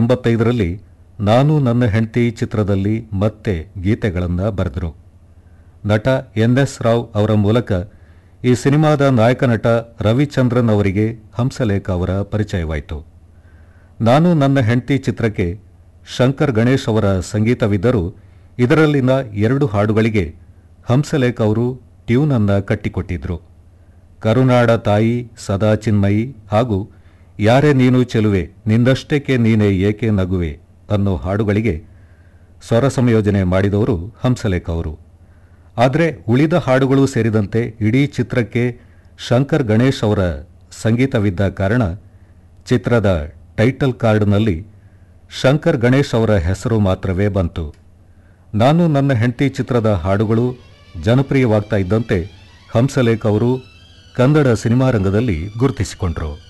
ಎಂಬತ್ತೈದರಲ್ಲಿ ನಾನು ನನ್ನ ಹೆಂಡತಿ ಚಿತ್ರದಲ್ಲಿ ಮತ್ತೆ ಗೀತೆಗಳನ್ನು ಬರೆದರು ನಟ ಎನ್ ಎಸ್ ರಾವ್ ಅವರ ಮೂಲಕ ಈ ಸಿನಿಮಾದ ನಾಯಕ ನಟ ರವಿಚಂದ್ರನ್ ಅವರಿಗೆ ಹಂಸಲೇಖ ಅವರ ಪರಿಚಯವಾಯಿತು ನಾನು ನನ್ನ ಹೆಂಡತಿ ಚಿತ್ರಕ್ಕೆ ಶಂಕರ್ ಗಣೇಶ್ ಅವರ ಸಂಗೀತವಿದ್ದರೂ ಇದರಲ್ಲಿನ ಎರಡು ಹಾಡುಗಳಿಗೆ ಹಂಸಲೇಖ ಅವರು ಟ್ಯೂನ್ ಅನ್ನ ಕಟ್ಟಿಕೊಟ್ಟಿದ್ರು ಕರುನಾಡ ತಾಯಿ ಸದಾ ಚಿನ್ಮಯಿ ಹಾಗೂ ಯಾರೇ ನೀನು ಚೆಲುವೆ ನಿಂದಷ್ಟಕ್ಕೆ ನೀನೇ ಏಕೆ ನಗುವೆ ಅನ್ನೋ ಹಾಡುಗಳಿಗೆ ಸ್ವರ ಸಂಯೋಜನೆ ಮಾಡಿದವರು ಹಂಸಲೇಖ ಅವರು ಆದರೆ ಉಳಿದ ಹಾಡುಗಳು ಸೇರಿದಂತೆ ಇಡೀ ಚಿತ್ರಕ್ಕೆ ಶಂಕರ್ ಗಣೇಶ್ ಅವರ ಸಂಗೀತವಿದ್ದ ಕಾರಣ ಚಿತ್ರದ ಟೈಟಲ್ ಕಾರ್ಡ್ನಲ್ಲಿ ಶಂಕರ್ ಗಣೇಶ್ ಅವರ ಹೆಸರು ಮಾತ್ರವೇ ಬಂತು ನಾನು ನನ್ನ ಹೆಂಡತಿ ಚಿತ್ರದ ಹಾಡುಗಳು ಜನಪ್ರಿಯವಾಗ್ತಾ ಇದ್ದಂತೆ ಹಂಸಲೇಖ್ ಅವರು ಕನ್ನಡ ಸಿನಿಮಾ ರಂಗದಲ್ಲಿ ಗುರುತಿಸಿಕೊಂಡರು